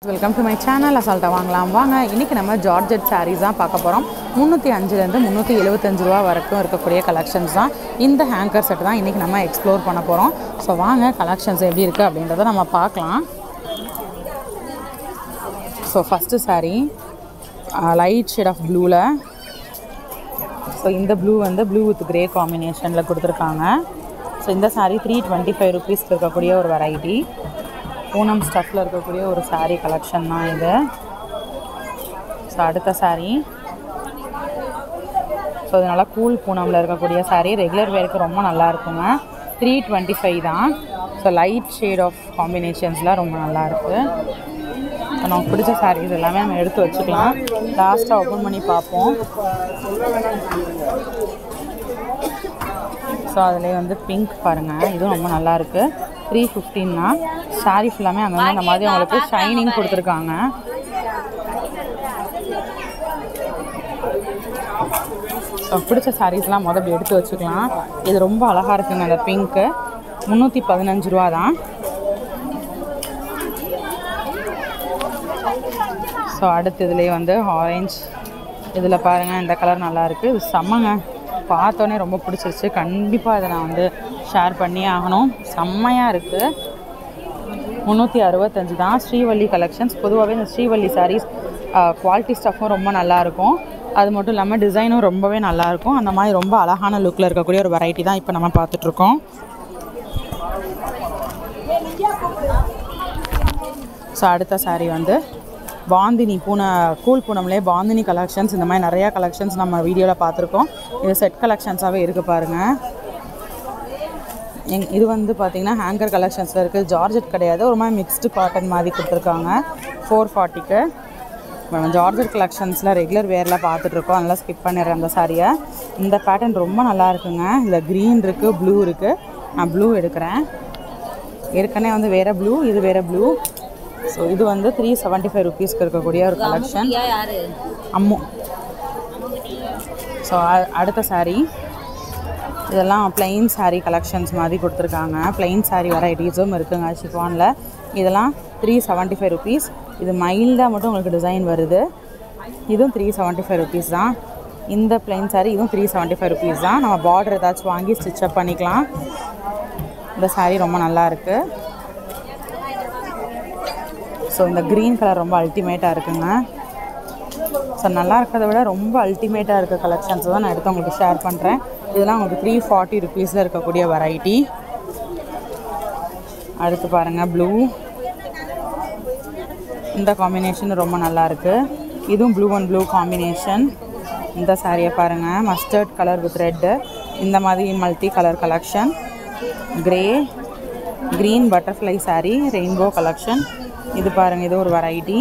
welcome to my channel அசால்ட்டாக வாங்கலாம் வாங்க இன்றைக்கி நம்ம ஜார்ஜெட் sarees தான் பார்க்க போகிறோம் முந்நூற்றி அஞ்சுலேருந்து முந்நூற்றி எழுபத்தஞ்சு ரூபா வரைக்கும் இருக்கக்கூடிய கலெக்ஷன்ஸ் தான் இந்த ஹேங்கர் செட் தான் இன்றைக்கி நம்ம எக்ஸ்ப்ளோர் பண்ண போகிறோம் ஸோ வாங்க கலெக்ஷன்ஸ் எப்படி இருக்குது அப்படின்றத நம்ம பார்க்கலாம் so first saree light shade of ப்ளூவில் ஸோ இந்த ப்ளூ வந்து ப்ளூ வித் கிரே காம்பினேஷனில் கொடுத்துருக்காங்க ஸோ இந்த saree த்ரீ டுவெண்ட்டி ஃபைவ் ருபீஸ்க்கு இருக்கக்கூடிய ஒரு வெரைட்டி பூனம் ஸ்டஃப்பில் இருக்கக்கூடிய ஒரு saree கலெக்ஷன் தான் இது ஸோ அடுத்த saree ஸோ இது நல்லா கூல் பூனமில் இருக்கக்கூடிய saree ரெகுலர் வேருக்கு ரொம்ப நல்லா இருக்குங்க த்ரீ டுவெண்ட்டி ஃபைவ் தான் ஸோ லைட் ஷேட் ஆஃப் காம்பினேஷன்ஸ்லாம் ரொம்ப நல்லா இருக்குது ஸோ நமக்கு பிடிச்ச சாரீஸ் எல்லாமே நம்ம எடுத்து வச்சுக்கலாம் லாஸ்ட்டாக ஓப்பன் பண்ணி பார்ப்போம் ஸோ அதுலேயே வந்து பிங்க் பாருங்கள் இதுவும் ரொம்ப நல்லா இருக்கு த்ரீ ஃபிஃப்டின்னா சாரீ ஃபுல்லாமே அங்கங்கே இந்த மாதிரி உங்களுக்கு ஷைனிங் கொடுத்துருக்காங்க ஸோ பிடிச்ச சாரீஸ்லாம் முதல்ல எடுத்து வச்சுக்கலாம் இது ரொம்ப அழகாக இருக்குங்க அந்த பிங்க்கு முந்நூற்றி பதினஞ்சு ரூபா தான் ஸோ அடுத்து இதுலேயே வந்து ஆரஞ்ச் இதில் பாருங்கள் இந்த கலர் நல்லா இருக்குது இது செம்மங்க பார்த்தோன்னே ரொம்ப பிடிச்சிருச்சு கண்டிப்பாக இதை நான் வந்து ஷேர் பண்ணியே ஆகணும் செம்மையாக இருக்குது முந்நூற்றி அறுபத்தஞ்சு தான் ஸ்ரீவள்ளி கலெக்ஷன்ஸ் பொதுவாகவே இந்த ஸ்ரீவள்ளி சாரீஸ் குவாலிட்டி ஸ்டஃப்பும் ரொம்ப நல்லாயிருக்கும் அது மட்டும் இல்லாமல் டிசைனும் ரொம்பவே நல்லாயிருக்கும் அந்த மாதிரி ரொம்ப அழகான லுக்கில் இருக்கக்கூடிய ஒரு வெரைட்டி தான் இப்போ நம்ம பார்த்துட்ருக்கோம் ஸோ அடுத்த saree வந்து பாந்தினி பூனை கூல் பூனம்லேயே பாந்தினி கலெக்ஷன்ஸ் இந்த மாதிரி நிறையா கலெக்ஷன்ஸ் நம்ம வீடியோவில் பார்த்துருக்கோம் இது செட் கலெக்ஷன்ஸாகவே இருக்குது பாருங்கள் எங் இது வந்து பார்த்திங்கன்னா ஹேங்கர் கலெக்ஷன்ஸில் இருக்குது ஜார்ஜெட் கிடையாது ஒரு மாதிரி மிக்ஸ்டு காட்டன் மாதிரி கொடுத்துருக்காங்க ஃபோர் ஃபார்ட்டிக்கு நம்ம ஜார்ஜெட் கலெக்ஷன்ஸில் ரெகுலர் வேரில் பார்த்துட்ருக்கோம் அதனால் ஸ்கிப் பண்ணிடுறேன் அந்த சாரியை இந்த பேட்டர்ன் ரொம்ப நல்லா இருக்குங்க இதில் க்ரீன் இருக்குது ப்ளூ இருக்குது நான் ப்ளூ எடுக்கிறேன் ஏற்கனவே வந்து வேறு ப்ளூ இது வேறு ப்ளூ ஸோ இது வந்து த்ரீ செவன்ட்டி ஃபைவ் ருபீஸ்க்கு இருக்கக்கூடிய ஒரு கலெக்ஷன் அம்மு ஸோ அடுத்த saree இதெல்லாம் plain saree கலெக்ஷன்ஸ் மாதிரி கொடுத்துருக்காங்க plain saree வெரைட்டிஸும் இருக்குங்க ஷிஃபானில் இதெல்லாம் த்ரீ செவன்ட்டி ஃபைவ் ருபீஸ் இது மைல்டாக மட்டும் உங்களுக்கு டிசைன் வருது இதுவும் த்ரீ செவன்ட்டி ஃபைவ் ருபீஸ் தான் இந்த plain saree இதுவும் த்ரீ செவன்ட்டி ஃபைவ் ருபீஸ் தான் நம்ம பார்டர் ஏதாச்சும் வாங்கி ஸ்டிச்சப் பண்ணிக்கலாம் இந்த saree ரொம்ப நல்லா இருக்குது ஸோ இந்த க்ரீன் கலர் ரொம்ப அல்டிமேட்டாக இருக்குங்க ஸோ நல்லா இருக்கிறத விட ரொம்ப அல்டிமேட்டாக இருக்க கலெக்ஷன்ஸ் தான் நான் எடுத்து உங்களுக்கு ஷேர் பண்ணுறேன் இதெல்லாம் உங்களுக்கு த்ரீ ஃபார்ட்டி ருபீஸில் இருக்கக்கூடிய வெரைட்டி அடுத்து பாருங்கள் ப்ளூ இந்த காம்பினேஷன் ரொம்ப நல்லா இருக்கு இதுவும் ப்ளூ அண்ட் ப்ளூ காம்பினேஷன் இந்த சாரியை பாருங்கள் மஸ்டர்ட் கலர் வித் ரெட்டு இந்த மாதிரி multi colour collection grey green butterfly saree rainbow collection இது பாருங்கள் இது ஒரு வெரைட்டி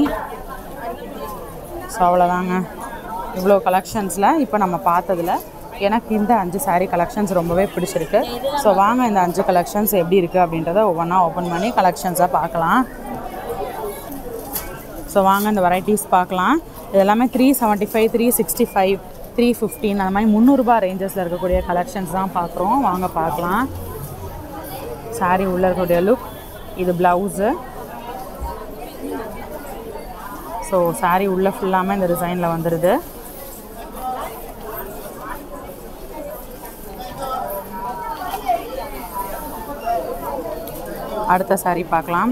ஸோ அவ்வளோதாங்க இவ்வளோ கலெக்ஷன்ஸில் இப்போ நம்ம பார்த்ததுல எனக்கு இந்த அஞ்சு saree கலெக்ஷன்ஸ் ரொம்பவே பிடிச்சிருக்கு ஸோ வாங்க இந்த அஞ்சு கலெக்ஷன்ஸ் எப்படி இருக்குது அப்படின்றத ஒவ்வொன்றா ஓப்பன் பண்ணி கலெக்ஷன்ஸாக பார்க்கலாம் ஸோ வாங்க இந்த வெரைட்டிஸ் பார்க்கலாம் இது எல்லாமே three seventy five three sixty five three fifteen அந்த மாதிரி முந்நூறுரூபா ரேஞ்சஸில் இருக்கக்கூடிய கலெக்ஷன்ஸ் தான் பார்க்குறோம் வாங்க பார்க்கலாம் saree உள்ள இருக்கக்கூடிய லுக் இது ப்ளவுஸு ஸோ saree உள்ள ஃபுல்லாமே இந்த டிசைனில் வந்துடுது அடுத்த saree பார்க்கலாம்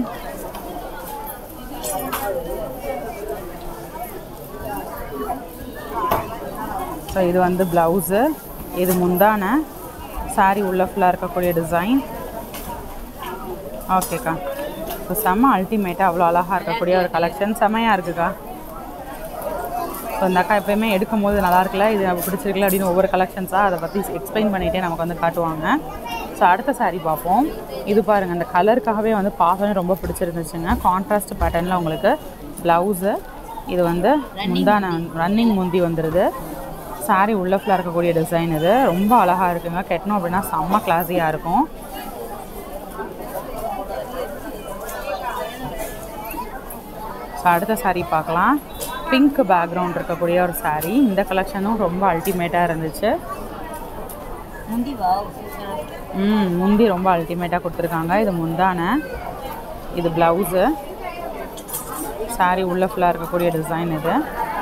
ஸோ இது வந்து ப்ளவுஸு இது முந்தான saree உள்ள ஃபுல்லாக இருக்கக்கூடிய டிசைன் ஓகேக்கா ஸோ செம்ம அல்டிமேட்டாக அவ்வளோ அழகாக இருக்கக்கூடிய ஒரு கலெக்ஷன் செம்மையாக இருக்குக்கா ஸோ இந்த அக்கா எப்பயுமே எடுக்கும்போது நல்லா இருக்குல்ல இது நமக்கு பிடிச்சிருக்குல்ல அப்படின்னு ஒவ்வொரு கலெக்ஷன்ஸாக அதை பற்றி எக்ஸ்பிளைன் பண்ணிகிட்டே நமக்கு வந்து காட்டுவாங்க ஸோ அடுத்த saree பார்ப்போம் இது பாருங்கள் இந்த கலருக்காகவே வந்து பார்த்தோன்னே ரொம்ப பிடிச்சிருந்துச்சுங்க கான்ட்ராஸ்ட் பேட்டர்னில் உங்களுக்கு ப்ளவுஸு இது வந்து முந்தான ரன்னிங் முந்தி வந்துடுது saree உள்ள ஃபுல்லாக இருக்கக்கூடிய டிசைன் இது ரொம்ப அழகாக இருக்குங்க கெட்டணும் அப்படின்னா செம்ம கிளாஸியாக இருக்கும் ஸோ அடுத்த saree பார்க்கலாம் பிங்க் பேக்ரவுண்ட் இருக்கக்கூடிய ஒரு saree இந்த கலெக்ஷனும் ரொம்ப அல்டிமேட்டாக இருந்துச்சு முந்தி வா ம் முந்தி ரொம்ப அல்டிமேட்டாக கொடுத்துருக்காங்க இது முந்தான இது ப்ளவுஸு saree உள்ள ஃபுல்லாக இருக்கக்கூடிய டிசைன் இது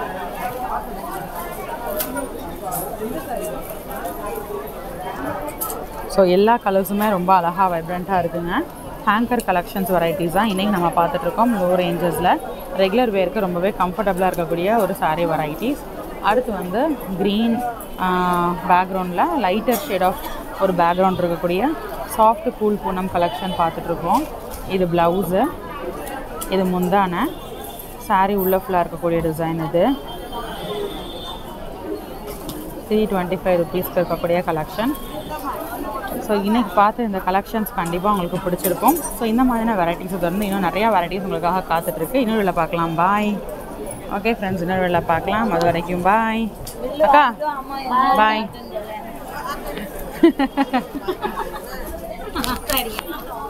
ஸோ எல்லா கலர்ஸுமே ரொம்ப அழகாக வைப்ரண்ட்டாக இருக்குங்க ஹேங்கர் கலெக்ஷன்ஸ் வெரைட்டிஸ் தான் இன்றைக்கி நம்ம பார்த்துட்ருக்கோம் லோ ரேஞ்சஸில் ரெகுலர் வேருக்கு ரொம்பவே கம்ஃபர்டபுளாக இருக்கக்கூடிய ஒரு saree வெரைட்டிஸ் அடுத்து வந்து க்ரீன் பேக்ரவுண்டில் லைட்டர் ஷேட் ஆஃப் ஒரு பேக்ரவுண்ட் இருக்கக்கூடிய சாஃப்ட் கூல் பூனம் கலெக்ஷன் பார்த்துட்ருக்கோம் இது ப்ளவுஸு இது முந்தான saree உள்ள ஃபுல்லாக இருக்கக்கூடிய டிசைன் இது த்ரீ டுவெண்ட்டி ஃபைவ் ருபீஸ்க்கு இருக்கக்கூடிய கலெக்ஷன் ஸோ இன்னைக்கு பார்த்த இந்த கலெக்ஷன்ஸ் கண்டிப்பாக உங்களுக்கு பிடிச்சிருக்கும் ஸோ இந்த மாதிரியான வெரைட்டிஸ் தொடர்ந்து இன்னும் நிறையா வெரைட்டிஸ் உங்களுக்காக காத்துட்ருக்கு இன்னொரு வேலை பார்க்கலாம் பாய் ஓகே ஃப்ரெண்ட்ஸ் இன்னொரு வேலை பார்க்கலாம் அது வரைக்கும் பாய் அக்கா பாய் அக்கா